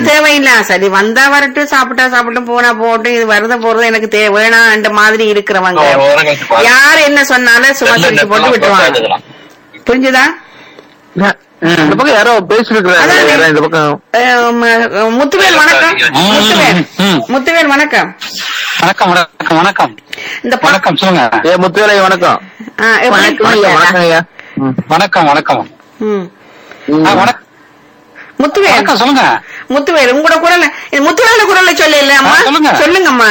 தேவையில்ல சரி வந்தா வரட்டும் சாப்பிட்டா சாப்பிட்டும் போனா போகட்டும் இது வருத போறது எனக்கு தே வேணான்ற மாதிரி இருக்கிறவங்க ஒரு வாரம் கழிச்சு பாருங்க. யார் என்ன சொன்னாலும் சும்மா செல்ல தூக்கி போட்டு நெட்ல விட்டுருவாங்க எழுதலாம். புரிஞ்சுதா இந்த பக்கம் யாரோ பேசிருக்கிறாரு அதான் யாரோ இந்த பக்கம் அஹ் ம- முத்துவேல் வணக்கம் முத்துவேல் ம். முத்துவேல் வணக்கம் வணக்கம் வணக்கம் வணக்கம் இந்த ப- வணக்கம் சொல்லுங்க ஏ முத்துவேலை வணக்கம் ஆ, எப்படி- வணக்கம் ஐயா. வணக்கம் ஐயா ம். வணக்கம் வணக்கம் ம். ஆ, வணக்கம் முத்துவேல் வணக்கம் சொல்லுங்க முத்துவேல் உங்களோட குரல் முத்துவேல குரல்ல சொல்ல இல்ல அம்மா ஆ, சொல்லுங்க. சொல்லுங்கம்மா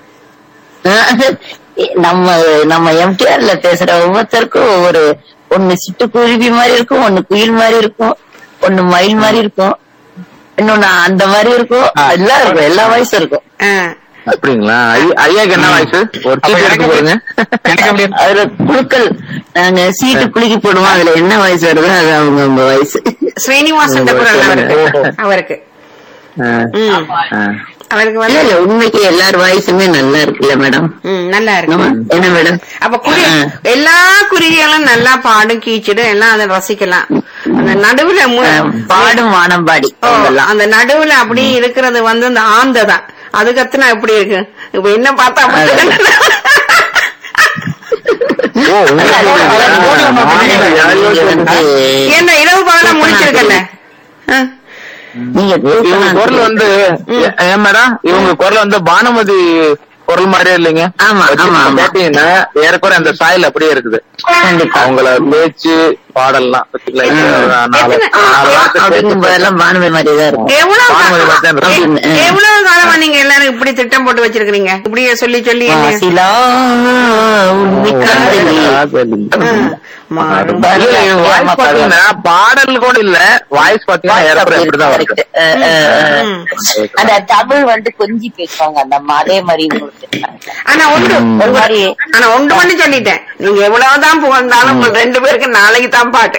நம்ம நம்ம எம்டிஆர்ல பேசுற ஒவ்வொருத்தருக்கும் ஒவ்வொரு ஒண்ணு சிட்டுக்குருவி மாதிரி இருக்கும் ஒண்ணு குயில் மாதிரி இருக்கும் ஒண்ணு மயில் மாதிரி இருக்கும் இன்னொன்னு அந்த மாதிரி இருக்கும் ஆ. எல்லாம் இருக்கும் எல்லா வயசும் இருக்கும் ஆ. அப்படிங்களா ஐயா- ஐயாக்கு என்ன வயசு ஒரு அப்ப சீட் எனக்கு எடுத்து போடுங்க எனக்கு எப்படி இருக்கு? அதுல குழுக்கள் நாங்க சீட்டு குலுக்கி போடுவோம் அதுல என்ன வயசு வருதோ அது அவங்க அவங்க வயசு ஸ்ரீனிவாசன் குரல் அவருக்கு அவருக்கு ஆ, ம். ஆ. அவருக்கு இல்ல வந்து இல்ல உண்மைக்கு எல்லார் வயசுமே நல்லா இருக்குல்ல மேடம் ம், நல்லா இருக்கு ஆமா. என்ன மேடம் அப்ப குருவி ஆ. எல்லா குருவிகளும் நல்லா பாடும் கீச்சிடும் எல்லாம் அதை ரசிக்கலாம் அந்த நடுவுல மு- ஆ, பாடும் வானம்பாடி ஓ, அதெல்லாம் அந்த நடுவுல அப்படி இருக்கிறது வந்து அந்த ஆந்தை தான் அது கத்துனா எப்படி இருக்கு இப்ப என்ன பார்த்தா அப்படி ஓ, உங்க அது ஊர்ல அது ஆ, நீங்க யாரையோ வந்து என்ன இரவு பகலா முடிச்சிருக்கல நீங்க இவங்க குரல் வந்து ஏ- ஏன் மேடம் இவங்க குரல் வந்து பானுமதி குரல் மாதிரியே இல்லைங்க ஆமா, ஆமா, ஆமா. கேட்டீங்கன்னா ஏறக்குறை அந்த சாயல் அப்படியே இருக்குது கண்டிப்பா அவங்கள பேச்சு பாடல்லாம் பாத்தீங்களா? இப்ப நாலு எத்தனை- நாலு வாரத்துக்கு அப்படிங்கும் பேச்சு போதெல்லாம் பானுமதி மாதிரி தான் இருக்கும் எவ்வளவு பானுமதி காலம் மாதிரி தான் இருக்கும். எ- எவ்வளவு காலமா நீங்க எல்லாரும் இப்படி திட்டம் போட்டு வச்சிருக்கீங்க இப்படியே சொல்லி சொல்லி என்ன- வாசிலா உண்மை காதலி. ஆ, மாறும் இல்ல, இவங்க voice பாத்தீங்கன்னா பாடல் கூட இல்ல வாய்ஸ் பாத்தீங்கன்னா ஏறக்குறை இப்படிதான் வருது அஹ், அஹ், அஹ். ம். அந்த தமிழ் வந்து கொஞ்சி பேசுவாங்க அந்த அம்மா அதே மாதிரி இவங்களுக்கு பேசுறாங்க. ஆனா ஒன்று ஒரு மாதிரி ஆனா ஒன்று பண்ணி சொல்லிட்டேன் நீங்க எவ்வளவுதான் புகழ்ந்தாலும் உங்க ரெண்டு பேருக்கு நாளைக்கு தான் பாட்டு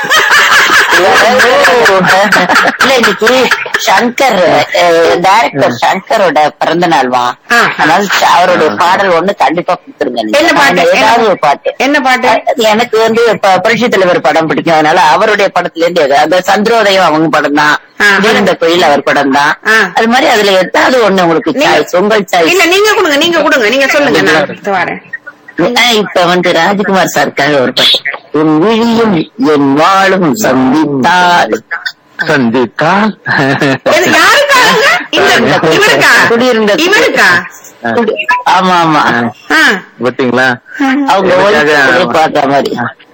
இல்ல இன்னைக்கு சங்கர் டைரக்டர் சங்கரோட பிறந்த நாள்வா ஆ. அதனால ச- அவருடைய பாடல் ஒண்ணு கண்டிப்பா கொடுத்துருங்க நீங்க. என்ன பாட்டு? அந்த ஏதாவது ஒரு பாட்டு என்ன பாட்டு அது எனக்கு வந்து இப்ப புரட்சி தலைவர் படம் பிடிக்கும் அதனால அவருடைய படத்துல இருந்து எது- அந்த சந்திரோதயம் அவங்க படம் தான் ஆ. வீரந்த கோயில் அவர் படம் தான் ஆ. அது மாதிரி அதுல ஏதாவது ஒண்ணு உங்களுக்கு நீங்க- சாய்ஸ் உங்கள் சாய்ஸ் இல்ல நீங்க கொடுங்க நீங்க கொடுங்க நீங்க சொல்லுங்க நான் இது வரேன் இப்ப வந்து ராஜ்குமார் சாருக்காக ஒரு பாட்டு உன் விழியும் என் வாழும் சந்தித்தால் சந்தித்தால் எது, யாருக்காக இந்த இவருக்கா குடியிருந்த இவருக்கா குடி- ஆமா ஆமா ஆ. பாத்தீங்களா அவங்க எனக்காக- பாடுற மாதிரி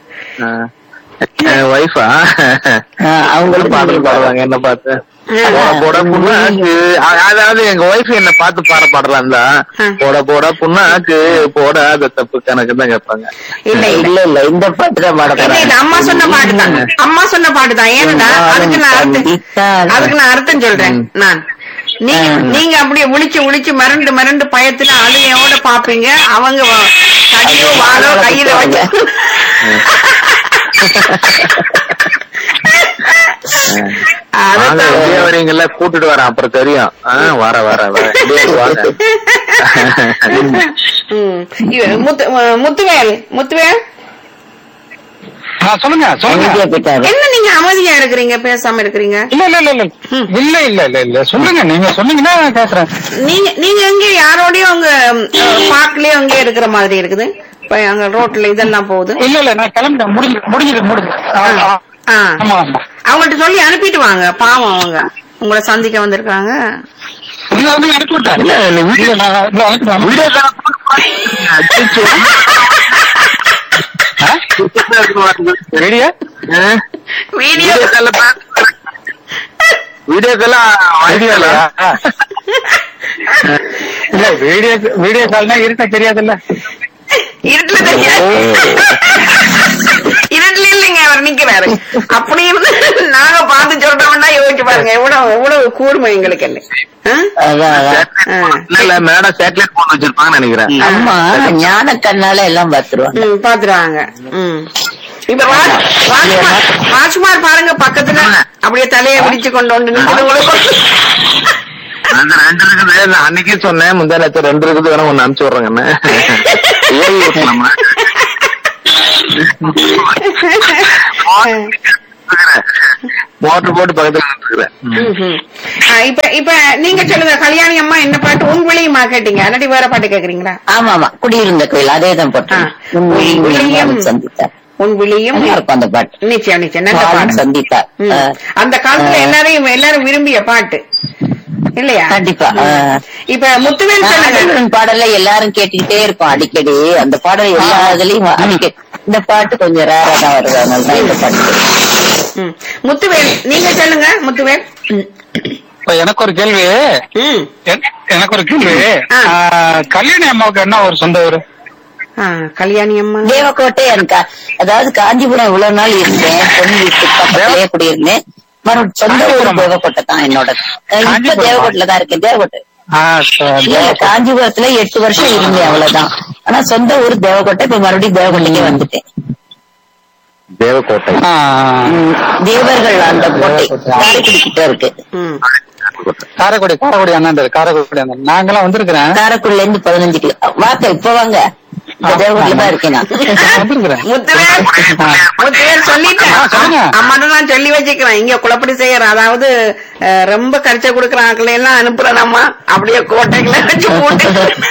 ஒய்ஃபா ஆ, அவங்களுக்கு பாடல் பாடுவாங்க என்ன பார்த்து போட போட புண்ணாக்கு அ- அதாவது எங்க ஒய்ஃப் என்ன பார்த்து பாட பாடலாம் தான் ஆ. போட போட புண்ணாக்கு போடாத தப்பு கணக்கு தான் கேட்பாங்க இல்ல இல்ல இல்ல இல்ல இந்த பாட்டு தான் பாட இல்ல, போறாங்க இல்ல, அம்மா சொன்ன பாட்டு தான் அம்மா சொன்ன பாட்டு தான் ஏன்னா அதுக்கு நான் அர்த்தம் அதுக்கு நான் அர்த்தம் சொல்றேன் நான் நீங்க நீங்க அப்படியே விழிச்சு விழிச்சு மறண்டு மறண்டு பயத்துல அழுகையோட பாப்பீங்க அவங்க வ- கையோ வாழோ கையில வச்சு வாங்க அதுதான். வெளியே வரீங்கல்ல கூட்டிட்டு வரேன் அப்புறம் தெரியும் ஆ, வர வர வர வெளியே வாங்க ம். இவ- முத்து அஹ் முத்துவேல் முத்துவேல் ஆ, சொல்லுங்க சொல்லுங்க அமைதியா போயிட்டாரு என்ன நீங்க அமைதியா இருக்கிறீங்க பேசாம இருக்கிறீங்க இல்ல இல்ல இல்ல இல்ல இல்ல இல்ல இல்ல இல்ல சொல்லுங்க நீங்க சொன்னீங்கன்னா நான் கேக்குறேன் நீங்க நீங்க எங்க யாரோடயும் உங்க பார்க்லயே அங்கே இருக்கிற மாதிரி இருக்குது இப்ப அங்க ரோட்ல இதெல்லாம் போகுது இல்ல இல்ல நான் கிளம்பிட்டேன் முடிஞ்சு முடிஞ்சது முடிஞ்சு ஆ, ஆ. ஆ. ஆமா ஆமா அவங்கள்ட்ட சொல்லி அனுப்பிட்டு வாங்க பாவம் அவங்க உங்களை சந்திக்க வந்திருக்காங்க இல்ல வந்து அனுப்பி விட்டேன் இல்ல இல்ல வீடியோ நான் இல்ல அனுப்பி விட்டேன். வீடியோ ஆ? வீடியோ வீடியோ வீடியோ கால்ல வீடியோ கால்லாம் வீடியோல இல்ல வீடியோ வீடியோ கால்னா இருக்க தெரியாதுல்ல இருட்டுல தெரியாது இருட்டுல இல்லைங்க அவர் நிக்கிறாரு அப்படி இருந்து நாங்க பார்த்து சொல்றோம்னா யோசிச்சு பாருங்க எவ்வளவு எவ்வளவு கூர்மை எங்களுக்கு இல்லை ஆ? அதான் அதான் ஆ. இல்ல இல்ல மேடம் சேட்டலைட் போன் வச்சிருப்பாங்கன்னு நினைக்கிறேன் அம்மா ஞான கண்ணால எல்லாம் பாத்துருவாங்க ம், பாத்துருவாங்க ம். இப்ப ராஜ்- ராஜ்குமார் ராஜ்குமார் பாருங்க பக்கத்துல அப்படியே தலையை பிடிச்சு கொண்டு வந்து நிக்குது உங்களுக்கு அந்த ரெண்டு இருக்குது நான் அன்னைக்கே சொன்னேன் முந்தா நேரத்து ரெண்டு இருக்குது வேணா ஒண்ணு அனுப்பிச்சு விடுறேங்கன்னு ஏறி விட்டுலாமா மோட்டர் போட்டு பக்கத்துல இருக்கிறேன் ம்ஹும். ஆ, இப்ப இப்ப நீங்க சொல்லுங்க கல்யாணி அம்மா என்ன பாட்டு உன் விழியுமா கேட்டீங்க அல்லாட்டி வேற பாட்டு கேக்குறீங்களா ஆமா ஆமா குடியிருந்த கோயில் அதே தான் போட்டேன் ஆ. உன் விழி விழியும். விழியும் சந்தித்தார் உன் விழியும் நல்லா இருக்கும் அந்த பாட்டு நிச்சயம் நிச்சயம் நல்ல வாழும் பாட்டு சந்தித்தார் ம். ஆ. அந்த காலத்துல ஆ. எல்லாரையும் எல்லாரும் விரும்பிய பாட்டு இல்லையா கண்டிப்பா ஆ. இப்ப முத்துவேல் சொல்லுங்க அடிக்கடி பாடல எல்லாரும் கேட்டுக்கிட்டே இருப்போம் அடிக்கடி அந்த பாடல் எல்லா இதுலயும் அடிக்கடி இந்த பாட்டு கொஞ்சம் ரேரா தான் வருது அதனால தான் இந்த பாட்டு ம். முத்துவேல் நீங்க சொல்லுங்க முத்துவேல் ம். இப்ப எனக்கு ஒரு கேள்வி ம். என்- எனக்கு ஒரு கேள்வி ஆ. ஆ, கல்யாணி அம்மாவுக்கு என்ன ஒரு சொந்த ஊரு ஆ, கல்யாணி அம்மா தேவக்கோட்டை எனக்கு அதாவது காஞ்சிபுரம் இவ்வளவு நாள் இருந்தேன் பொண்ணு வீட்டு பக்கத்திலேயே குடியிருந்தேன் மறுபடியும் சொந்த ஊர் காஞ்சிபுரமா? தேவக்கோட்டை தான் என்னோட அஹ் இப்ப காஞ்சிபுரமா? தேவக்கோட்டையில தான் இருக்கேன் தேவக்கோட்டை ஆ, சரி. இல்ல காஞ்சிபுரத்துல எட்டு வருஷம் இருந்தேன் அவ்வளவுதான் ஆனா சொந்த ஊர் தேவக்கோட்டை இப்ப மறுபடியும் தேவக்கோட்டைக்கே வந்துட்டேன் தேவக்கோட்டை ஆ, உம், தேவர்கள் அந்த கோட்டை காரைக்குடி கிட்ட இருக்கு ம். காரைக்குடி காரைக்குடி அண்ணன் காரைக்குடி அண்ணன் நாங்கெல்லாம் வந்திருக்கிறேன் காரைக்குடில இருந்து பதினஞ்சு கிலோ வாக்க இப்ப வாங்க இந்த தேவக்கோட்டையில தான் இருக்கேன் நான் நான் வந்திருக்கிறேன் முத்துவேல் முத்துவேல் சொல்லிட்டேன் ஆ, சொல்லுங்க. அம்மாட்ட நான் சொல்லி வச்சுக்கிறேன் இங்க குழப்படி செய்யறேன் அதாவது அஹ், ரொம்ப கரிச்ச கொடுக்குற ஆட்களை எல்லாம் அனுப்புறேன் அம்மா அப்படியே கோட்டைகளை வச்சு போட்டு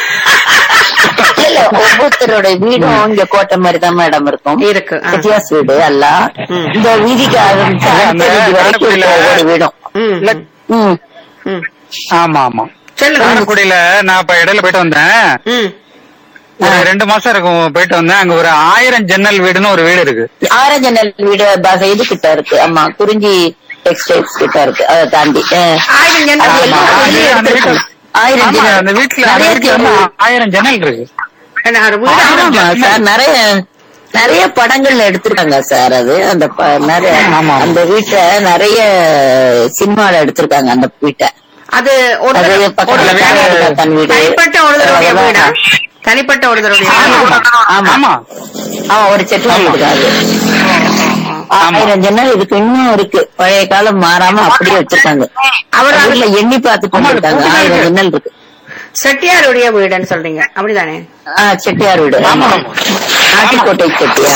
இல்ல ஒவ்வொருத்தரோட வீடும் இங்க கோட்டை மாதிரி தான் மேடம் இருக்கும் இருக்கு ஆ. செட்டியாஸ் வீடு எல்லாம் ம். இந்த வீதிக்கு ஆரம்பிச்சு அடுத்த அந்த வீதி வரைக்கும் காரைக்குடியில- ஒவ்வொரு வீடும் ம், இல்ல, ம். ம். ஆமா ஆமா சொல்லுங்க காரைக்குடியில நான் இப்ப இடையில போயிட்டு வந்தேன் ம். ஒரு ரெண்டு மாசம் இருக்கும் போயிட்டு வந்தேன் அங்க ஒரு ஆயிரம் ஜன்னல் வீடுன்னு ஒரு வீடு இருக்கு ஆரஞ்சு நெல் வீடு பஸ் இது கிட்ட இருக்கு ஆமா குறிஞ்சி டெக்ஸ்டைல்ஸ் கிட்ட இருக்கு அதை தாண்டி அஹ். ஆயிரம் ஜன்னல் அது ஆமா. எல்லாம் அந்த வெளியே அந்த எடுத்திருக்காங்க. வீட்டுல- ஆயிரம் ஆமா, ஜன்னல். அந்த வீட்டுல அந்த நிறைய வீட்டுல வந்து ஜன்னல். ஆயிரம் ஜன்னல் இருக்கு என்ன, ஒரு வீடு ஆயிரம் ஆமா சார் நிறைய நிறைய படங்கள்ல எடுத்திருக்காங்க சார் அது அந்த ப- நிறைய ஆமா. அந்த வீட்டை நிறைய சினிமால எடுத்திருக்காங்க அந்த வீட்டை அது ஒரு அது தடவை- பக்கத்துல ஒரு வேற தடவை- தன் வீடு. தனிப்பட்ட ஒருத்தருடைய அதெல்லாம் வீடா தனிப்பட்ட ஒருத்தருடைய ஆமா வீடா? ஆமா ஆமா ஆமா ஒரு செட்டில் வீடு தான் அது ஆமா. ஆயிரம் ஜன்னல் இதுக்கு இன்னும் இருக்கு பழைய காலம் மாறாம அப்படியே வச்சிருக்காங்க அவர் அது வீட்டுல எண்ணி பார்த்து ஆமா, அது பண்ணிருக்காங்க பூட்டி தான் ஆயிரம் இருக்கு. ஜன்னல் இருக்கு செட்டியாருடைய வீடுன்னு சொல்றீங்க அப்படிதானே ஆஹ் செட்டியார் வீடு ஆமா. Attikottai Chettiar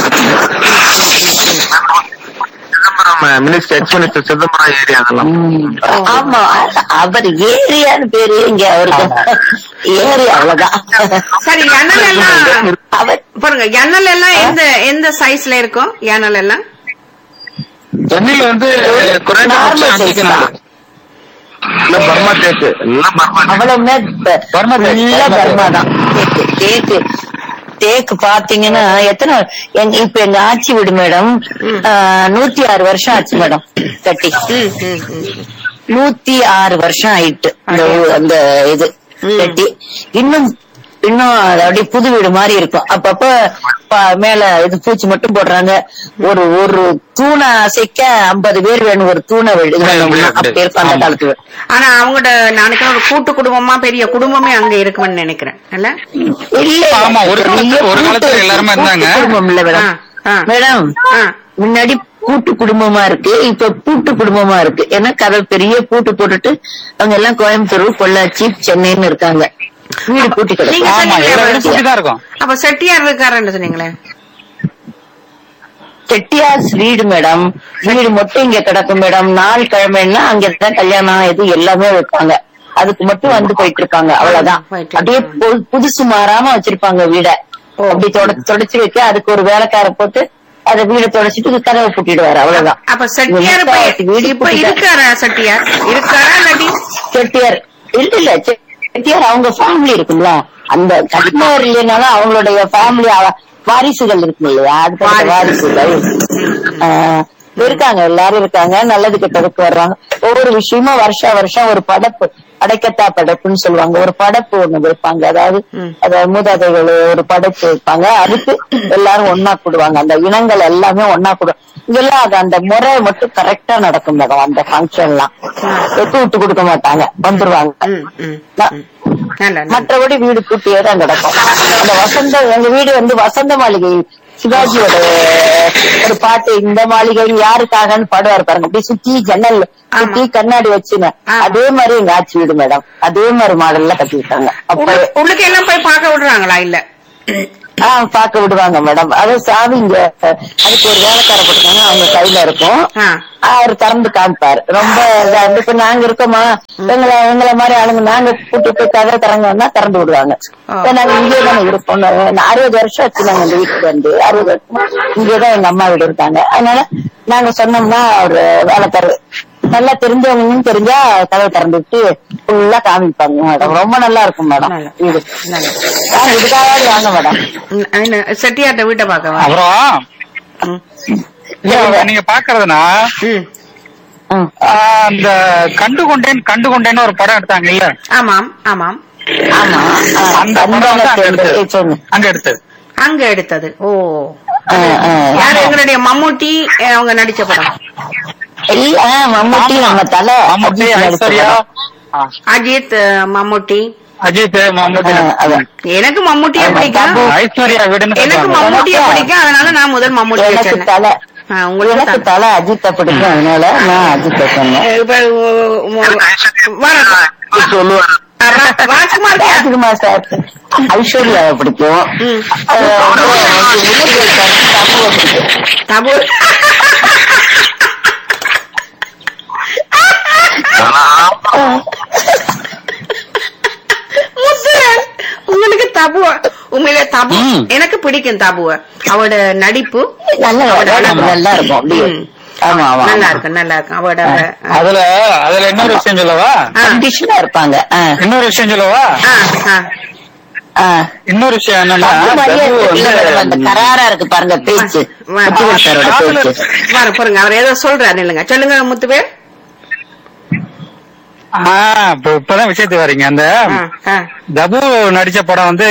Chidambaram minister ex minister Chidambaram area அதெல்லாம் ஆமா அவர் ஏரியான்னு பேரு இங்க அவருக்கு ஏரியா அவ்வளவுதான் சரி ஜன்னல் எல்லாம் அவர் பாருங்க ஜன்னல் எல்லாம் எந்த எந்த சைஸ்ல இருக்கும் ஜன்னல் எல்லாம் சென்னையில வந்து Normal குறைந்தபட்சம் size அஞ்சுக்கு தான். நாலு. எல்லாம் பர்மா தேக்கு எல்லாம் பர்மா தேக்கு. அவ்வளவுமே பர்மா தேக்கு, ஃபுல்லா பர்மா பர்மா தான் தேக்கு தேக்கு தேக்கு பாத்தீங்கன்னா எத்தனை எங்க இப்ப எங்க ஆட்சி வீடு மேடம் நூத்தி ஆறு வருஷம் ஆச்சு மேடம் கட்டி ம், ம், ம். நூத்தி ஆறு வருஷம் ஆயிட்டு அந்த ஊ- அந்த இது ம். கட்டி இன்னும் இன்னும் அது அப்படியே புது வீடு மாதிரி இருக்கும் அப்பப்ப ப- மேல இது பூச்சி மட்டும் போடுறாங்க ஒரு ஒரு தூணை அசைக்க ஐம்பது பேர் வேணும் ஒரு தூணை வீடு வேணும்னா அப்படி இருக்கும் அந்த ஆமா. காலத்துல ஆனா அவங்களோட நாளைக்கு ஒரு கூட்டு குடும்பமா பெரிய குடும்பமே அங்க இருக்கும்னு நினைக்கிறேன் இல்ல இல்ல ஆமா, ஒரு காலத்துல- ஒரு காலத்துல எல்லாருமே இருந்தாங்க. கூட்டு குடும்பம் இல்ல மேடம் ஆ, ஆ. மேடம் ஆ. முன்னாடி கூட்டு குடும்பமா இருக்கு இப்ப கூட்டு குடும்பமா இருக்கு ஏன்னா கதை பெரிய பூட்டு போட்டுட்டு அவங்க எல்லாம் கோயம்புத்தூர் பொள்ளாச்சி சென்னைன்னு இருக்காங்க வீடு பூட்டி நீங்க கிடக்கு ஆமா சொன்னீங்களே எல்லா மேடம். வீடும் பூட்டி தான் இருக்கும் அப்ப செட்டியார் இருக்காருன்னு சொன்னீங்களே செட்டியார்ஸ் வீடு மேடம் வீடு மட்டும் இங்க கிடக்கும் மேடம் நாள் கிழமைன்னா அங்கதான் கல்யாணம் இது எல்லாமே வைப்பாங்க அதுக்கு மட்டும் வந்து போயிட்டு இருப்பாங்க அவ்வளவுதான் போயிட்டு அப்படியே பு- புதுசு மாறாம வச்சிருப்பாங்க வீட அப்படி தொட- தொடச்சு வைக்க அதுக்கு ஒரு வேலைக்கார போட்டு அத வீட தொடச்சிட்டு கதவை பூட்டிடுவாரு அவ்வளவுதான் அப்ப செட்டியார் இப்ப முக்காவாசி வீடு இப்ப பூட்டிட்டா- இருக்காரா செட்டியார் இருக்காரா இல்லாட்டி செட்டியார் இல்ல இல்ல செ- செட்டியார் அவங்க ஃபேமிலி இருக்குல்ல அந்த கட்டினார் இல்லைனாலும் அவங்களுடைய ஃபேமிலி வாரிசுகள் இருக்கும் இல்லையா அது வாரிசுகள் ஆஹ், இருக்காங்க எல்லாரும் இருக்காங்க நல்லது கெட்டதுக்கு வர்றாங்க ஒவ்வொரு விஷயமும் வருஷம் வருஷம் ஒரு படப்பு அடைக்கத்தா படைப்புன்னு சொல்லுவாங்க ஒரு படைப்பு ஒண்ணு வைப்பாங்க அதாவது ம். அதாவது மூதாதைகள் ஒரு படைப்பு வைப்பாங்க அதுக்கு எல்லாரும் ஒன்னா கூடுவாங்க அந்த இனங்கள் எல்லாமே ஒன்னா கூடுவாங்க இங்கெல்லாம் அது அந்த முறை மட்டும் கரெக்டா நடக்கும் மேடம் அந்த ஃபங்க்ஷன் எல்லாம் வெட்டு விட்டு கொடுக்க மாட்டாங்க வந்துருவாங்க ம், ம், ந- ம். நல்ல, நல்ல. மற்றபடி வீடு பூட்டியே தான் கிடக்கும் அந்த வசந்த எங்க வீடு வந்து வசந்த மாளிகை சிவாஜியோட ஒரு பாட்டு இந்த மாளிகை யாருக்காகன்னு பாடுவாரு பாருங்க அப்படி சுத்தி ஜன்னல் சுத்தி கண்ணாடி வச்சுங்க ஆமா. அதே மாதிரி எங்க ஆட்சி வீடு மேடம் அதே மாதிரி மாடல்ல கட்டிவிட்டாங்க அப்ப உள்ள- உள்ளுக்கு எல்லாம் போய் பார்க்க விடுறாங்களா இல்ல ஆ பார்க்க விடுவாங்க மேடம் அது சாவி இங்க அதுக்கு ஒரு வேலைக்கார போட்டுருக்காங்க அவங்க கையில இருக்கும் ஆ. அவர் திறந்து காமிப்பாரு ரொம்ப இதா இருந்து, இப்ப நாங்க இருக்கோமா எங்களை எங்களை மாதிரி ஆளுங்க நாங்க கூட்டி போய் கதை திறங்கன்னா திறந்து விடுவாங்க ஆ. இப்ப நாங்க இங்கே தானே இருக்கோம் நான் அறுபது வருஷம் ஆச்சு நாங்க இந்த வீட்டுக்கு வந்து அறுபது வருஷமா இங்கேதான் எங்க அம்மா வீடு இருக்காங்க அதனால நாங்க சொன்னோம்னா ஒரு வேலைக்காரர் நல்லா தெரிஞ்சவங்கன்னு தெரிஞ்சா கதவை திறந்து விட்டு ஃபுல்லா காமிப்பாங்க மேடம் ரொம்ப நல்லா இருக்கும் மேடம் நல்லா. வீடு நல்லா. வாங்க, இதுக்காக வாங்க மேடம் ம், என்ன, செட்டியார்ட்ட வீட்டை பார்க்கவா அப்புறம் ம். இப்ப நீங்க பாக்குறதுனா ம். ம். ஆஹ், அந்த கண்டு கொண்டேன் கண்டு கொண்டேன்னு ஒரு படம் எடுத்தாங்க இல்ல ஆமாம் ஆமாம் ஆமா ஆ, அந்த படம் வந்து அங்க கண்பான எடுத்தது பெண்கள். சொல்லுங்க. அங்க எடுத்தது அங்க எடுத்தது ஓ ஆ, ஆ. யாரு எங்களுடைய மம்முட்டி அஹ், அவங்க நடிச்ச படம் இல்ல ஆ, மம்முட்டி நம்ம தலை மம்முட்டி அஜித் நடிச்ச ஐஸ்வர்யா படம். ஆ, அஜித் அஹ், மம்முட்டி அஜித் மம்முட்டி ஆ, அதான். எனக்கு மம்முட்டிய ஆமா, பிடிக்கும் தபு. ஐஸ்வர்யா வீடுன்னு எனக்கு சொல்லுவாங்க. மம்முட்டிய பிடிக்கும் அதனால நான் முதல் மம்முட்டிய எனக்கு சொன்னேன் தலை ஆ, உங்களுக்கு எனக்கு தலை. தலை அஜித்த பிடிக்கும் அதனால நான் அஜித்த சொன்னேன் அஹ், இப்ப உ- உ- வர- சொல்லுவாரு அஹ், ரா- ராஜ்குமார் யார்? ராஜ்குமார் சார் ஐஸ்வர்யாவை பிடிக்கும் ம். அஹ், அப்புறம் வந்து முருகன் சார் தப்புவை பிடிக்கும் தபு முத்துவேல், உங்களுக்கு தபு உண்மையிலே தபு ம். எனக்கு பிடிக்கும் தபுவ அவட நடிப்பு நல்ல நடிப்பு நல்லா இருக்கும் அப்படியே ம். ஆமா ஆமா நல்லா இருக்கு நல்லா இருக்கு அவட அதுல அதுல இன்னொரு விஷயம் சொல்லவா ஆ. கண்டிஷனா இருப்பாங்க ஆ, இன்னொரு விஷயம் சொல்லவா ஆ, ஆ. ஆ. இன்னொரு விஷயம் என்னன்னா தப்பு மாதிரியே தபு இருக்கு. இல்ல, வந்து மேடம், அந்த கராரா இருக்கு பாருங்க பேச்சு வா. முத்துவேல் சாரோட காதல- பேச்சு பாரு பாருங்க அவர் ஏதோ சொல்றாரு இல்லைங்க சொல்லுங்க முத்துவேல் ஆ, இப்ப இப்பதான் விஷயத்துக்கு வரீங்க அந்த ஆ, ஆ. தபு நடிச்ச படம் வந்து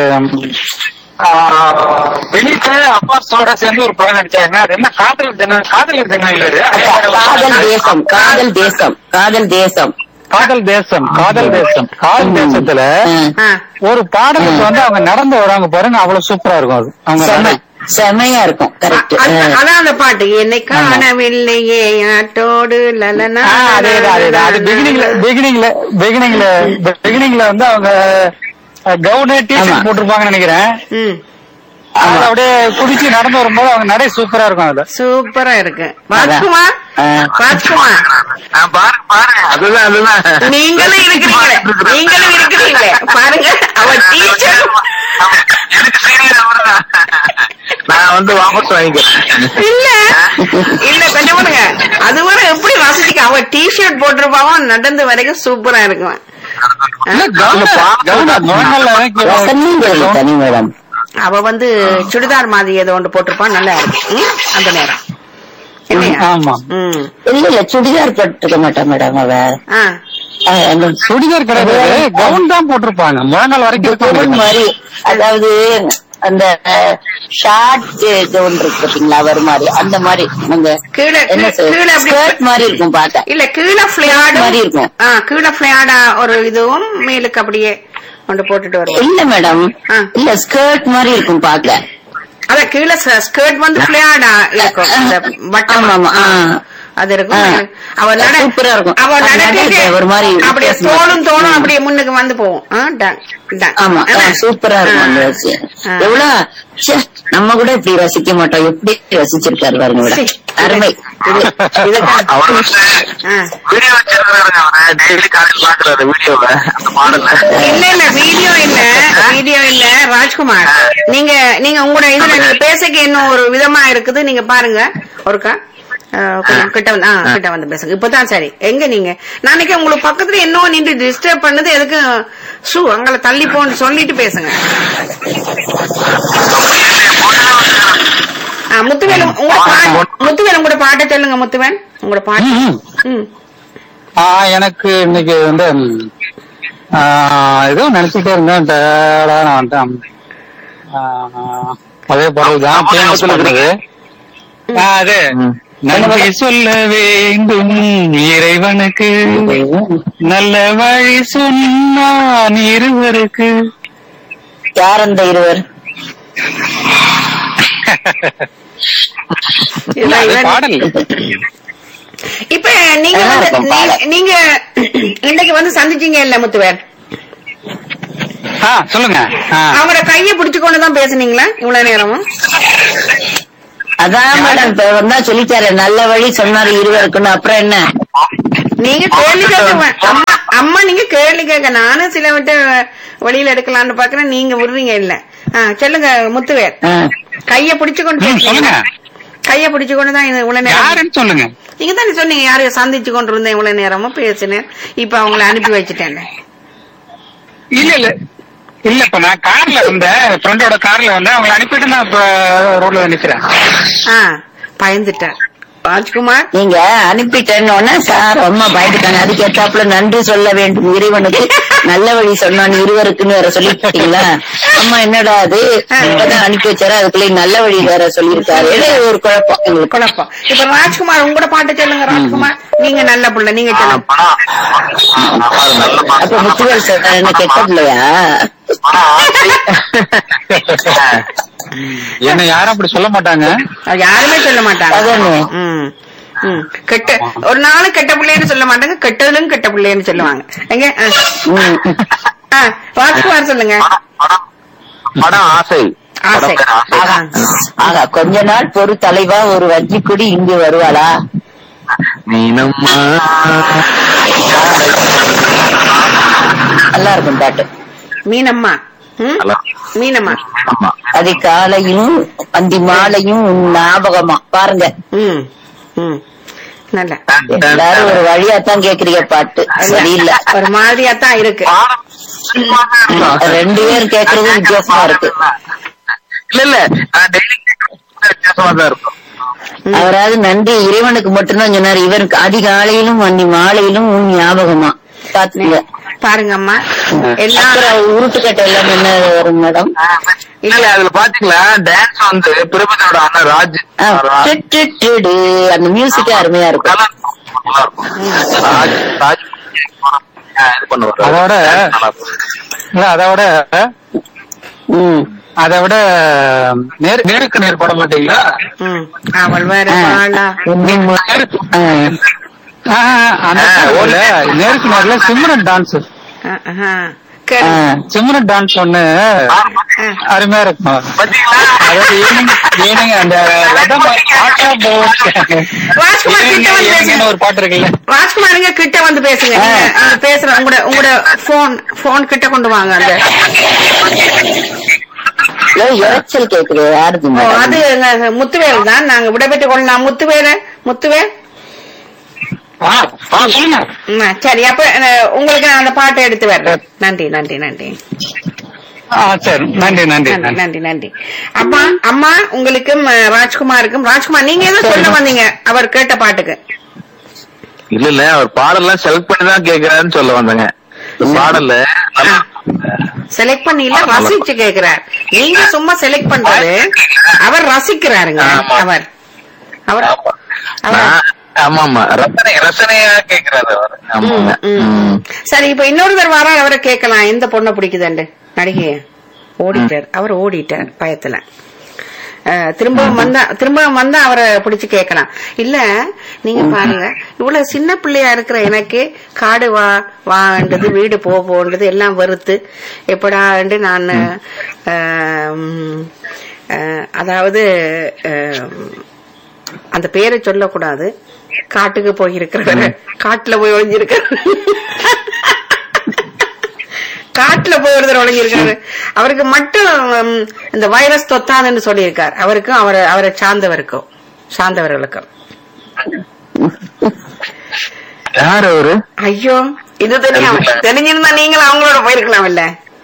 வெளியிட்ட அப்பாஸோட சேர்ந்து ஒரு படம் நடிச்சாங்க அது என்ன காதல் தினம் காதல் தினம் இல்ல இது. காதல் தேசம் காதல் தேசம் காதல் தேசம் காதல் தேசம் காதல் தேசம் காதல் தேசத்துல ம். ஆ. ஒரு பாடலுக்கு வந்து அவங்க நடந்து வராங்க பாருங்க அவ்வளவு சூப்பரா இருக்கும் அது அவங்க செம நடை. செமையா இருக்கும் கரெக்ட் அ- அதான் அந்த பாட்டு என்னை காணவில்லையே ஆட்டோடு லலனா ஆ, அதேதான் அதேதான் அது பிகினிங்ல பிகினிங்ல பிகினிங்ல பிகினிங்ல வந்து அவங்க கவுனு ஆமா. டிஷர்ட் போட்டிருப்பாங்கன்னு நினைக்கிறேன் ம் அதுல அப்படியே குடிச்சு நடந்து வரும்போது அவங்க நடை சூப்பரா இருக்கும் அதுல சூப்பரா இருக்கு ராஜ்குமார் ஆ. ராஜ்குமார் ஆ, பாருங்க பாருங்க அதுதான் அதுதான் நீங்களும் இருக்கிறீங்களே நீங்களும் இருக்கிறீங்களே பாருங்க அவ டீச்சர் எனக்கு சீனியர் அவர்தான் நான் வந்து வாபஸ் வாங்கிக்கிறேன் இல்ல இல்ல கொஞ்சம் பண்ணுங்க அது வரை எப்படி ரசிச்சுக்க அவ டிஷர்ட் போட்டிருப்பாவும் நடந்து வரைக்கும் சூப்பரா இருக்கும் இல்ல கவுன கவுன முழங்கல்ல ரசனைங்கிறது தனி மேடம் அவ வந்து சுடிதார் மாதிரி ஏதோ ஒன்று போட்டிருப்பான் நல்லா இருக்கும் ம்? அந்த நேரம் இல்லையா ஆமா ம் இல்ல இல்ல சுடிதார் போட்டுக்க மாட்டேன் மேடம் அவ ஆ ஆ, அந்த சுடிதார் கிடையாது கவுன் தான் போட்டிருப்பாங்க முழங்கால் வரைக்கும் கவுன் இருக்கும் மாதிரி அதாவது அந்த ஷார்ட் கவுன் இருக்கு பாத்தீங்களா அவர் மாதிரி அந்த மாதிரி அந்த கீழே என்ன கீழே அப்படி ஸ்கர்ட் மாதிரி இருக்கும் பார்க்க இல்ல கீழே பிளையாடும் மாதிரி இருக்கும். ஆ கீழே பிளையாடா ஒரு இதுவும் மேலுக்கு அப்படியே கொண்டு போட்டுட்டு வருவோம் இல்ல மேடம் ஆ. இல்ல ஸ்கர்ட் மாதிரி இருக்கும் பார்க்க அத கீழே ஸ்கர்ட் வந்து பிளையாடா இருக்கும் இந்த வட்டம் ஆமா, ஆமா, ஆ. அது இருக்கும் ஆ. அவ நட சூப்பரா இருக்கும். அவ அது நடக்க நடக்க ஒரு மாதிரி அப்படியே வித்தியாசமா தோளும் இருக்கும். தோளும் ம். அப்படியே முன்னுக்கு வந்து போகும் ஆ, டங், டங். ஆமா ஆ, ஆ. சூப்பரா இருக்கும் அந்த ஆ. விஷயம். ஆ. எவ்வளவு ச்சே, நம்ம கூட இப்படி ரசிக்க மாட்டோம் எப்படி ரசிச்சிருக்காரு பாருங்க சீ, மேடம் அருமை இது இதுதான் அவர் வந்து ஆ. வீடியோ வச்சிருக்காருங்க அவனை டெய்லி காலையில் பாக்குறாரு வீடியோவை அந்த பாடல இல்ல இல்ல வீடியோ இல்ல வீடியோ இல்ல ராஜ்குமார் நீங்க நீங்க உங்களோட இதுல நீங்க பேசக்கு இன்னும் ஒரு விதமா இருக்குது நீங்க பாருங்க ஒருக்கா அஹ், கொஞ்சம் கிட்ட வந்து ஆ, கிட்ட வந்து பேசுங்க இப்பதான் சரி எங்க நீங்க நாளைக்கு உங்களுக்கு பக்கத்துல இன்னும் நின்று டிஸ்டர்ப் பண்ணது எதுக்கு ஷூ அங்களை தள்ளி போன்னு சொல்லிட்டு பேசுங்க ஆ, முத்துவேல் உங்களோட பாட்டு முத்துவேல் உங்களோட பாட்டை சொல்லுங்க முத்துவேல் உங்களோட பாட்டு ம், ம். ம் ஆ, எனக்கு இன்னைக்கு வந்து ம், ஆ, ஏதோ நினைச்சிட்டே இருந்தேன் டயர்டா நான் வந்துட்டேன் ஆ, அதே பாடல் தான் famous பண்ணது ஆ, அது நன்றி சொல்ல வேண்டும் இறைவனுக்கு நல்ல வழி சொன்னான் இருவருக்கு யார் அந்த இருவர் இதுதான் அது இவன். பாடல் இப்ப நீங்க நல்லா வந்து இருக்கும் நீ- பாடம். நீங்க இன்னைக்கு வந்து சந்திச்சீங்க இல்ல முத்துவேல் ஆ சொல்லுங்க ஆ. அவங்களோட கைய பிடிச்சு கொண்டுதான் பேசுனீங்களா இவ்வளவு நேரமும் அதான் மேடம் இப்ப வந்தா சொல்லிட்டாரு நல்ல வழி சொன்னாரு இருவருக்குன்னு அப்புறம் என்ன நீங்க கேள்வி கேட்க வே- அம்மா அம்மா நீங்க கேள்வி கேட்க நானும் சில விட்டு வழியில எடுக்கலாம்னு பாக்குறேன் நீங்க விடுறீங்க இல்ல ஆ, சொல்லுங்க முத்துவேர் ஆ. கைய பிடிச்சு கொண்டு ம், பேசுனீங்க சொல்லுங்க கைய பிடிச்சு கொண்டு தான் இது இவ்வளவு நேரம் யாருன்னு சொல்லுங்க நீங்க தானே சொன்னீங்க யாரையும் சந்திச்சு கொண்டு இருந்தேன் இவ்வளவு நேரமும் பேசினேன் இப்ப அவங்கள அனுப்பி வச்சுட்டேன் இல்ல இல்ல இல்ல இப்ப நான் கார்ல வந்தேன் ஃப்ரெண்டோட கார்ல வந்தேன் அவங்களை அனுப்பிட்டு நான் இப்ப ரோட்ல நிக்கிறேன் ஆ பயந்துட்டேன் ராஜ்குமார் நீங்க அனுப்பிட்டேன்னு சார் அம்மா பயந்துட்டாங்க அதுக்கு ஏத்தாப்புல நன்றி சொல்ல வேண்டும் இறைவனுக்கு நல்ல வழி சொன்னான் இருவருக்குன்னு வேற சொல்லிட்டீங்களா அம்மா என்னடா அது இப்பதான் அனுப்பி வச்சாரு அதுக்குள்ள நல்ல வழி வேற சொல்லியிருக்காரு இது ஒரு குழப்பம் எங்களுக்கு குழப்பம் இப்ப ராஜ்குமார் உங்களோட பாட்டு சொல்லுங்க ராஜ்குமார் நீங்க நல்ல புள்ள நீங்க ஆ, சொல்லுங்க பணம் ஆ, அது நல்ல அப்ப பணம். முத்துவேல் சார் என்ன கெட்டது இல்லையா பணம். என்ன யாரும் அப்படி சொல்ல மாட்டாங்க அது யாருமே சொல்ல மாட்டாங்க அதானே. ம். ம். கெட்ட ஒரு நாள் கெட்ட பிள்ளைன்னு சொல்ல மாட்டாங்க கெட்டதிலும் கெட்ட பிள்ளைன்னு சொல்லுவாங்க எங்க ஆ. ம். ஆ, ராஜ்குமார் சொல்லுங்க பணம், பணம் ஆசை ஆசை படம் பேர் ஆஹா. ஆகா கொஞ்ச நாள் பொறு தலைவா ஒரு வஞ்சி கொடி இங்கு வருவாளா நீனம்மா நல்லா இருக்கும் பாட்டு மீனம்மா ம்? நல்லா. மீனம்மா ஆமா. அதிகாலையும் அந்தி மாலையும் உன் ஞாபகமா பாருங்க ம் ம் நல்ல எல்லாரும் ஒரு வழியாத்தான் கேக்குறீங்க பாட்டு சரியில்லை ஒரு மாதிரியா தான் இருக்கு ரெண்டு பேரும் கேக்குறது வித்தியாசமா இருக்கு இல்ல இல்ல நான் டெய்லி வித்தியாசமா தான் இருக்கும் அவராவது நன்றி இறைவனுக்கு மட்டும்தான் சொன்னாரு இவருக்கு அதிகாலையிலும் அந்தி மாலையிலும் உன் ஞாபகமா பாத்துங்க பாருங்க அம்மா எல்லாம் அப்புறம் உருட்டுக்கட்டை எல்லாம் என்ன வரும் மேடம் இல்ல அதுல பாத்தீங்களா டான்ஸ் வந்து பிரபுதோட அண்ணன் ராஜ் ஆ, ராஜ் டு, டு, டு, டு. அந்த மியூசிக்கே அருமையா இருக்கும் நல்லா இருக்கும். ராஜ் ராஜ் ஆ, இது பண்ணுவாரு அதோட நல்லா இருக்கும். இல்ல அதோட ம் அதை விட நேர் நேருக்கு நேர் போட மாட்டீங்களா ம், அவள் வேற ஆ. வாழா நேருக்கு- ஆ. ஆ, அந்த ஆ, song ல நேருக்கு நேர்ல சிம்ரன் டான்ஸ் ஆ, ஆஹா. ஆ. கேளு. சிம்ரன் டான்ஸ் ஒண்ணு ஆ. அருமையா இருக்கும் பாத்தீங்களா அதாவது ஈவினிங் ஈவினிங் அந்த லதம் ஆட்டா போட் ராஜ்குமார் கிட்ட வந்து பேசுங்க ஒரு பாட்டு இருக்குல்ல ராஜ்குமாருங்க கிட்ட வந்து பேசுங்க நீங்க நீங்க பேசுற உங்களோட உங்களோட போன் போன் கிட்ட கொண்டு வாங்க அந்த ஏ, இரைச்சல் கேக்குது யாருது ஓ, மேடம் அது எங்க முத்துவேல் தான் நாங்க விடைபெற்றுக் கொள்ளலாம் முத்துவேல முத்துவேல் ஆ, ஆ, சொல்லுங்க ம், சரி அப்ப அஹ், உங்களுக்கு நான் அந்த பாட்டை எடுத்து வர்றேன் நன்றி நன்றி நன்றி ஆ சரி நன்றி நன்றி நன்றி நன்றி நன்றி நன்றி அம்மா அம்மா உங்களுக்கும் அஹ், ராஜ்குமாருக்கும் ராஜ்குமார் நீங்க ஏதோ சொல்ல வந்தீங்க அவர் கேட்ட பாட்டுக்கு இல்ல இல்ல அவர் பாடல்லாம் செலக்ட் பண்ணி தான் கேக்குறாருன்னு சொல்ல வந்தேங்க பாடல்ல நல்லா- செலக்ட் பண்ணி இல்ல ரசிச்சு கேக்குறார் நீங்க சும்மா செலக்ட் பண்றது அவர் ரசிக்கிறாருங்க ஆமா. அவர் அவர் ஆமா. அவர் நான்- ஆமா ஆமா ரசனை ரசனையா கேக்குறாரு அவர் ஆமாங்க ம், ம். ம். சரி இப்ப இன்னொருத்தர் வர அவரை கேட்கலாம் எந்த பொண்ணை பிடிக்குதுண்டு நடிகைய ஓடிட்டார் அவர் ஓடிட்டார் பயத்துல அஹ், திரும்பவும் வந்தா திரும்பவும் வந்தா அவரை பிடிச்சு கேட்கலாம் இல்ல நீங்க பாருங்க இவ்வளவு சின்ன பிள்ளையா இருக்கிற எனக்கு காடு வா வாண்டது வீடு போ போன்றது எல்லாம் வெறுத்து எப்படாண்டு நான் அஹ், ம், அஹ், அதாவது அஹ், அந்த பேரை சொல்லக்கூடாது காட்டுக்கு போயிருக்கிறவர் காட்டுல போய் ஒளிஞ்சிருக்க காட்டுல போய் ஒருத்தர் ஒளிஞ்சிருக்காரு அவருக்கு மட்டும் ம், இந்த வைரஸ் தொத்தாதுன்னு சொல்லியிருக்கார் அவருக்கும் அவரை அவரை சார்ந்தவருக்கும் சார்ந்தவர்களுக்கும் யார் அவரு ஐயோ இது தெரியும் தெரிஞ்சிருந்தா நீங்களும் அவங்களோட போயிருக்கலாம் இல்ல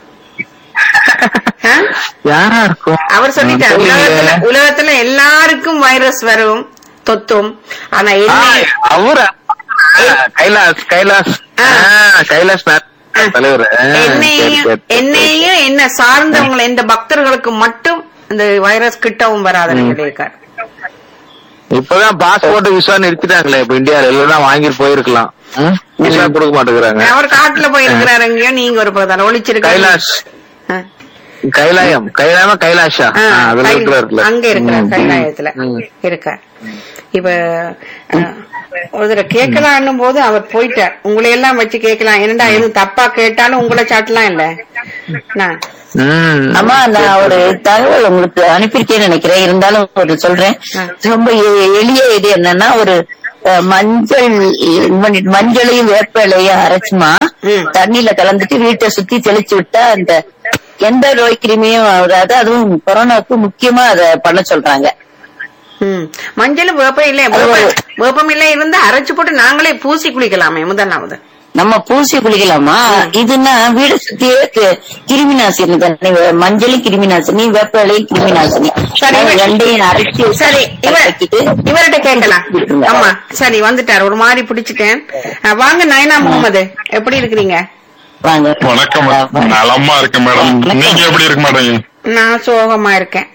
யாரா இருக்கும் அவர் சொல்லிட்டார் உலகத்துல உலகத்துல எல்லாருக்கும் வைரஸ் வரும் தொத்தும் ஆனா ஆ, என்ன அவரு ஆ, கைலாஸ் கைலாஸ் ஆ. ஆ, கைலாஸ் நாத் தலைவர் ஆ, சரி, என்னையும் சரி, சரி. என்னையும் என்ன சார்ந்தவங்களை இந்த பக்தர்களுக்கு மட்டும் இந்த வைரஸ் கிட்டவும் வராதுன்னு சொல்லியிருக்கார் இப்பதான் பாஸ்போர்ட் விசா நிறுத்திட்டாங்களே இப்ப இந்தியால இல்லன்னா வாங்கிட்டு போயிருக்கலாம் ம்? விசா கொடுக்க மாட்டேங்கிறாங்க அவர் காட்டுல போயிருக்கிறாரு எங்கேயோ நீங்க ஒரு பக்கத்தால ஒளிச்சிருக்காரு கைலாஷ் ஆ. கைலாயம் கைலாயமா கைலாஷா ஆ, ஆ, அதுல கை- இருக்கிறாருல அங்க இருக்கிறார் ம். கைலாயத்துல ம். இருக்கார் இப்ப அஹ், ஒரு தடவை கேட்கலான்னும் போது அவர் போயிட்டார் உங்களை எல்லாம் வச்சு கேட்கலாம் என்னடா எதுவும் தப்பா கேட்டாலும் உங்களை சாட்டலாம் இல்ல நான் ம். அம்மா நான் ஒரு தகவல் உங்களுக்கு அனுப்பியிருக்கேன்னு நினைக்கிறேன் இருந்தாலும் ஒரு சொல்றேன் ஆ. ரொம்ப எ- எளிய இது என்னன்னா ஒரு அஹ், மஞ்சள் இது பண்ணிட்டு மஞ்சளையும் வேப்பிலையும் அரைச்சுமா ம். தண்ணியில கலந்துட்டு வீட்டை சுத்தி தெளிச்சு விட்டா அந்த எந்த நோய் கிருமியும் வராது அதுவும் கொரோனாவுக்கு முக்கியமா அதை பண்ண சொல்றாங்க ம். மஞ்சள் வேப்பம் இல்ல அது வேப்பம் ஒரு- வேப்பம் இல்ல இருந்தா அரைச்சு போட்டு நாங்களே பூசி குளிக்கலாமே முதலாவது நம்ம பூசி குளிக்கலாமா இதுன்னா வீடை சுத்தியே கி- கிருமி நாசினி தானே வே- மஞ்சளும் கிருமி நாசினி வேப்பிலையும் கிருமி நாசினி சரி, இவ- ரெண்டையும் அரைச்சி சரி இவர் வைக்கிட்டு இவர்கிட்ட கேட்கலாம் இருக்குங்க. ஆமா சரி வந்துட்டார் ஒரு மாதிரி பிடிச்சிட்டேன் அஹ், வாங்க நயனா முகமது எப்படி இருக்கிறீங்க வாங்க வணக்கம் ஆ, வாங்க. நலமா இருக்கு மேடம் வணக்கம். நீங்க எப்படி இருக்கு மேடம் நான் சோகமா இருக்கேன்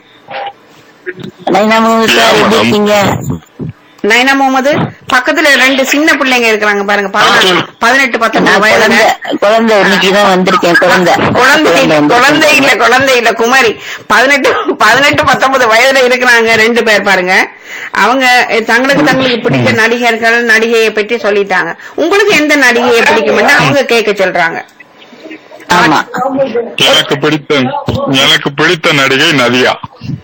நைனா முகமது சார் எப்படி மேடம். இருக்கீங்க நயனா முகமது பக்கத்துல ரெண்டு சின்ன பிள்ளைங்க இருக்கிறாங்க பாருங்க பதினெட்டு பதினெட்டு பத்தொன்பது நான் வயதுல குழந்தை குழந்தை இன்னைக்குதான் வந்திருக்கேன் குழந்தை குழந்தை இல்ல, வந்திருக்கேன். குழந்தை இல்ல குழந்தை இல்ல குமாரி பதினெட்டு பதினெட்டு பத்தொன்பது வயதுல இருக்கிறாங்க ரெண்டு பேர் பாருங்க அவங்க அஹ், தங்களுக்கு தங்களுக்கு பிடிச்ச நடிகர்கள் நடிகையை பற்றி சொல்லிட்டாங்க உங்களுக்கு எந்த நடிகையை பிடிக்கும்னு அவங்க கேட்க சொல்றாங்க ஆமா எனக்கு பிடித்த எனக்கு பிடித்த நடிகை நதியா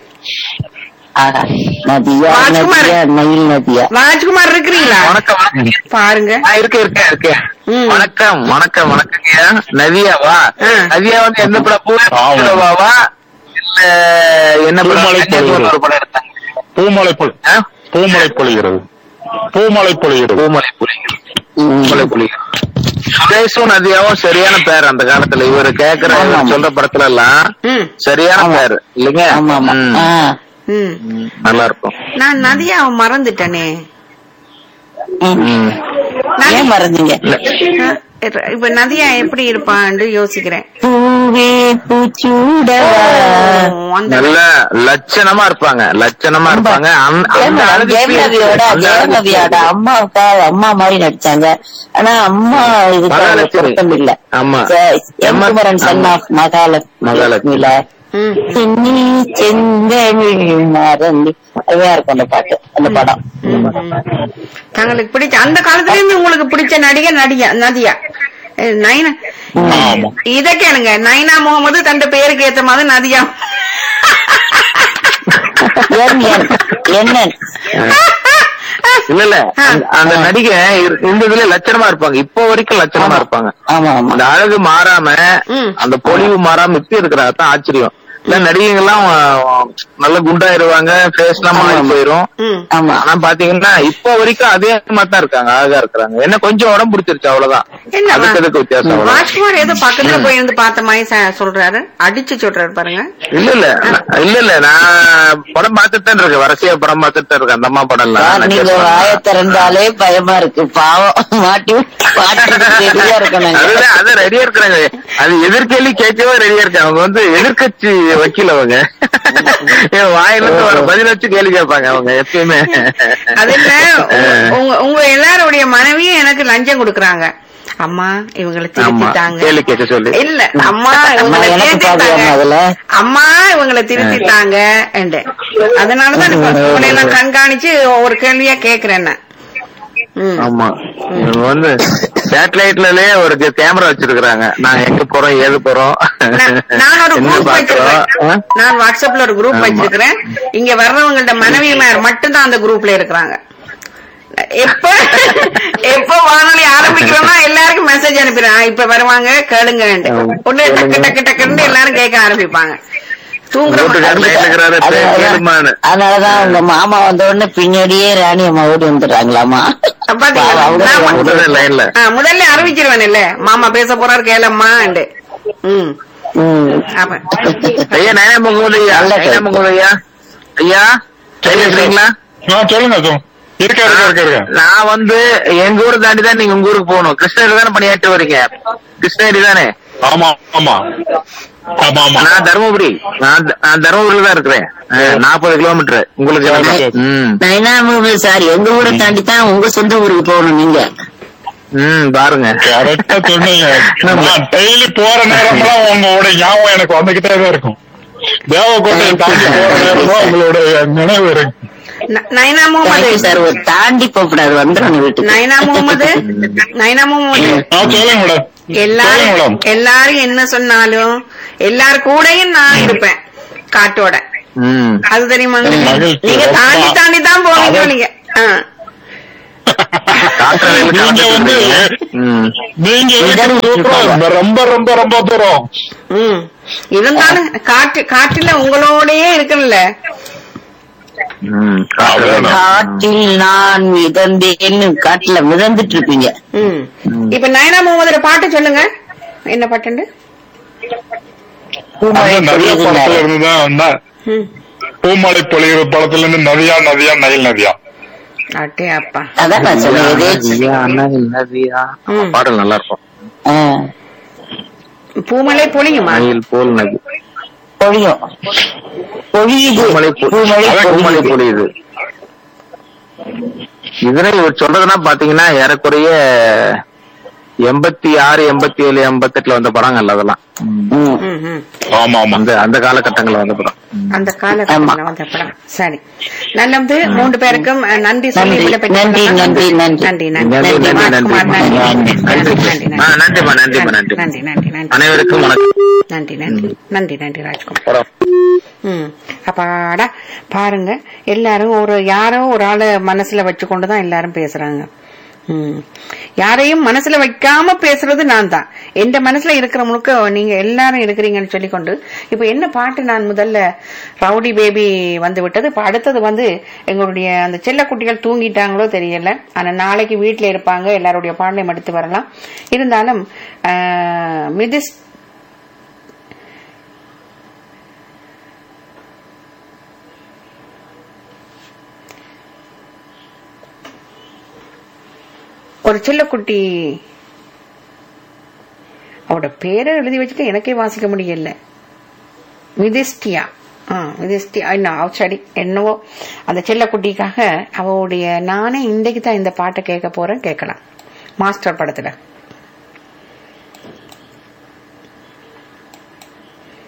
ஆஹா. நதியா ராஜ்குமார். நதியா மயில் நதியா ராஜ்குமார் இருக்கிறீங்களா வணக்கம் வணக்கம் பாருங்க ஆ, இருக்கேன் இருக்கேன் இருக்கேன் ம். வணக்கம் வணக்கம் வணக்கங்க நதியாவா ஆ. நதியா வந்து எந்த படம் ஆமா. பூவாவா இல்ல என்ன படம் பூமலை கன்னியாகுமரி ஒரு படம் எடுத்தாங்க பூமலை பொழி ஆ? பூமலை பொழிகிறது பூமலை பொழிகிறது பூமலை புலிகள் பூமலை புலிகள் சுரேஷும் நதியாவும் சரியான பேர் அந்த காலத்துல இவரு கேக்குற ஆமா, ஆமா. சொல்ற படத்துல எல்லாம் ம் சரியான ஆமா. பேர் இல்லைங்க ஆமா ஆமா ம். ஆ. ம் ம், நல்லா இருக்கும் நான் நதியாவை மறந்துட்டேனே ம். ம். ஏன் மறந்தீங்க ஆ, இப்ப நதியா எப்படி இருப்பான்னு யோசிக்கிறேன் பூவே பூச்சூடவா ஓ, அந்த நல்ல லட்சணமா இருப்பாங்க லட்சணமா இருப்பாங்க அந்த- அந்த அழகுக்கு- ஜெயலலிதாவோட அந்த அழகுக்கு- ஜெயலலிதாவோட அம்மாவுக்கா அம்மா மாதிரி நடிச்சாங்க ஆனா அம்மா இதுக்கு மகாலட்சுமி. பொருத்தம் இல்ல ஆமா. எம் குமரன் சன் ஆமா. ஆஃப் மகாலட்சுமில ம் சென்னி செங்கமிழ் மறந்து அருமையா இருக்கும் அந்த பாட்டு அந்த படம் ம், ம். தங்களுக்கு பிடிச்ச அந்த காலத்துல இருந்து உங்களுக்கு பிடிச்ச நடிகை நடிகா நதியா அஹ் நைனா ஆமா இத கேளுங்க நைனா முகமது தன் பேருக்கு ஏத்த மாதிரி நதியா என் என் என்னன் இல்ல இல்ல ஆ. அந்த- அந்த நடிகை இரு- இந்த இதுல லட்சணமா இருப்பாங்க இப்போ வரைக்கும் லட்சணமா இருப்பாங்க ஆமா ஆமா அந்த அழகு மாறாம ம். அந்த பொலிவு மாறாம இப்படி இருக்கிறா தான் ஆச்சரியம் இல்ல நடிகைங்க எல்லாம் நல்ல குண்டாயிருவாங்க ஃபேஸ் எல்லாம் மாறி ஆமா. போயிரும் ம் ஆமா ஆனா பாத்தீங்கன்னா இப்போ வரைக்கும் அதே மாதிரி தான் இருக்காங்க அழகா இருக்கிறாங்க என்ன கொஞ்சம் உடம்பு பிடிச்சிருச்சு அவ்வளவுதான் என்ன அதுக்கு அதுக்கு வித்தியாசம் அவ்வளவுதான். ராஜ்குமார் ஏதோ பக்கத்துல போய் இருந்து பார்த்த மாதிரி ச- சொல்றாரு அடிச்சு சொல்றாரு பாருங்க இல்ல இல்ல நான்- இல்ல இல்ல நான் படம் பார்த்துட்டு தான் இருக்கேன் வரிசையா படம் பார்த்துட்டு தான் இருக்கேன் அந்த அம்மா படம் சார், எல்லாம் நீங்க வாய திறந்தாலே பயமா இருக்கு பாவம் மாட்டி மாட்டுறதுக்கு ரெடியா இருக்கணும் அதுதான் அது ரெடியா இருக்கிறாங்க அது எதிர்கேள்வி கேட்கவே ரெடியா இருக்காங்க அவங்க வந்து எதிர்க்கட்சி வக்கீல் அவங்க என் வாயில இருந்து வர பதில் வச்சு கேள்வி கேட்பாங்க அவங்க எப்பயுமே அது இல்ல உங்க- உங்க உங்க எல்லாருடைய மனைவியும் எனக்கு லஞ்சம் கொடுக்கறாங்க அம்மா இவங்களை ஆமா திருத்திட்டாங்க கேள்வி கேட்க சொல்லி இல்ல அம்மா இவங்களை அம்மா, எனக்கு திருத்திட்டாங்க பாதியாமா அதுல? அம்மா இவங்களை திருத்திட்டாங்க அதனாலதான் இப்ப உங்களை எல்லாம் கண்காணிச்சு ஒரு கேள்வியா கேக்குறேன் நான். ம். ஆமா இவங்க வந்து சேட்டலைட்லயே ஒரு கேமரா வச்சிருக்காங்க நான் எங்க போறோம் ஏது போறோம் நான் நான் ஒரு என்ன குரூப் பாக்குறோம் வச்சிருக்கேன் நான் வாட்ஸ்அப்ல ஒரு குரூப் ஆமா. வச்சிருக்கிறேன் இங்க வர்றவங்கள்ட்ட மனைவிமார் மட்டும்தான் அந்த குரூப்ல இருக்கிறாங்க எப்ப எப்ப வானொலி ஆரம்பிக்கிறோம்னா எல்லாருக்கும் மெசேஜ் அனுப்பிடுறேன் இப்ப வருவாங்க கேளுங்க ஒண்ணு டக்கு டக்கு டக்குன்னு எல்லாரும் கேட்க ஆரம்பிப்பாங்க தூங்குற வீட்டுக்காரர் லைன்ல இருக்கிறாரு அது- பே- கேளுமான்னு. அதனாலதான் உங்க மாமா வந்த உடனே பின்னாடியே ராணி அம்மா ஓடி வந்துடுறாங்களாமா பாத்தீங்களா? பாவம், அவங்க நாம- வந்து- உடனே லைன்ல ஆ, முதல்ல அறிவிச்சிருவேன் இல்ல மாமா பேச போறாரு கேளம்மா ம் ம். அப்ப ஐயா நயனா முகமது ஐயா நல்ல நயனா கருத்து. முகமது ஐயா ஐயா லைன்ல இருக்கிறீங்களா ஆ சொல்லுங்க சொல்லுங்க இருக்க இருக்க இருக்க இருக்க நான் வந்து எங்க ஊரை தாண்டி தான் நீங்க உங்க ஊருக்கு போகணும் கிருஷ்ணகிரி தானே பணியாற்றி வரீங்க கிருஷ்ணகிரி தானே ஆமா ஆமா ஆமா ஆமா நான் தருமபுரி நான் த- நான் தருமபுரியில தான் இருக்கிறேன் நாற்பது கிலோமீட்டர் உங்களுக்கு சரி. ம் நைனா முகமது சார் எங்க ஊரை தாண்டி தான் உங்க சொந்த ஊருக்கு போகணும் நீங்க ம் பாருங்க கரெக்டா சொன்னீங்க நான் டெய்லி போற நேரம்லாம் உங்களோட ஞாபகம் எனக்கு வந்துகிட்டே தான் இருக்கும் தேவக்கோட்டையை தாண்டி போற நேரம்லாம் உங்களுடைய நினைவு இருக்கு ந- நைனா முகமது தேங்க்யூ சார் ஒரு தாண்டி போகக்கூடாது வந்துடும் வீட்டுக்கு நைனா முகமது நைனா முகமது ஆ சொல்லுங்க மேடம் எல்லாரும் சொல்லுங்க மேடம் எல்லாரும் என்ன சொன்னாலும் எல்லார் கூடயும் நான் இருப்பேன் காட்டோட ம் அது தெரியுமா உங்களுக்கு? மகிழ்ச்சி, நீங்க தாண்டி ரொம்ப. தாண்டி தான் போவீங்க அவ- நீங்க ஆ. காட்டுறதுல நீங்க வந்து ம் நீங்க இருக்கிறது தூரம் ரொம்ப ரொம்ப ரொம்ப தூரம் ம் இருந்தாலும் காட்டு காட்டுல உங்களோடயே இருக்கணும்ல ம் காட்டுறதுல காட்டில் நான் மிதந்தேன்னு காட்டுல மிதந்துட்டு இருப்பீங்க ம் இப்ப நயனா முகமதுல பாட்டு சொல்லுங்க என்ன பாட்டுண்டு பூமழை அந்த நதியா பொழியுது படத்துல நேரம். இருந்து தான் வந்தா ம் பூமழை பொழிகிற படத்துல இருந்து நதியா நதியா நயில் நதியா அட்டே அப்பா அதான் நான் சொன்னேன் எதேச்சு நதியா, நதி, நதியா. ம். பாடல் நல்லா இருக்கும் ஆ, பூமலை பொழியுமா மயில் போல் நதி பொழியும் பொழியுது பூமழை பொ- பூமழை அதான் பூமழை பொழியுது பொழியுது இதுல இவர் சொல்றதுன்னா பாத்தீங்கன்னா ஏறக்குறைய எண்பத்தி ஆறு எண்பத்தி ஏழு எண்பத்தெட்டுல வந்த படங்கள் அதெல்லாம் ம். ம், ம். ஆமா ஆமா அந்த அந்த காலகட்டங்கள்ல வந்த படம் அந்த காலகட்டத்தில் வந்த படம் சரி நல்லது மூன்று பேருக்கும் அஹ், நன்றி சொல்லி நன்றி, விடைபெற்றுக் நன்றி, கொள்ளலாம். நன்றி, நன்றி. நன்றி நன்றி, நன்றி நன்றி, நன்றி. ராஜ்குமார் நன்றி நன்றி. நன்றி நன்றி ஆ, நன்றிம்மா, நன்றிம்மா, நன்றி நன்றி. நன்றி நன்றி நன்றி அனைவருக்கும் வணக்கம் நன்றி நன்றி நன்றி நன்றி ராஜ்குமார் படம் ம் அப்பாடா பாருங்க எல்லாரும் ஒரு யாரோ ஒரு ஆளை மனசுல வச்சுக்கொண்டுதான் எல்லாரும் பேசுறாங்க ம் யாரையும் மனசுல வைக்காம பேசுறது நான் தான் எந்த மனசுல இருக்கிற முழுக்க நீங்க எல்லாரும் இருக்கிறீங்கன்னு சொல்லிக்கொண்டு இப்ப என்ன பாட்டு நான் முதல்ல ரவுடி பேபி வந்து விட்டது இப்ப அடுத்தது வந்து எங்களுடைய அந்த செல்ல குட்டிகள் தூங்கிட்டாங்களோ தெரியல ஆனா நாளைக்கு வீட்டுல இருப்பாங்க எல்லாருடைய பாடலையும் எடுத்து வரலாம் இருந்தாலும் ஆஹ், மிதிஸ் ஒரு செல்லக்குட்டி அவட பேரை எழுதி வச்சுட்டு எனக்கே வாசிக்க முடியல மிதிஸ்டியா ஆ மிதிஸ்டியா என்ன சரி என்னவோ அந்த செல்லக்குட்டிக்காக அவளுடைய நானே இன்றைக்கு தான் இந்த பாட்டை கேட்க போறேன் கேட்கலாம் மாஸ்டர் படத்துல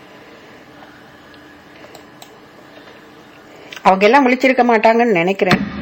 அவங்க எல்லாம் விழிச்சிருக்க மாட்டாங்கன்னு நினைக்கிறேன்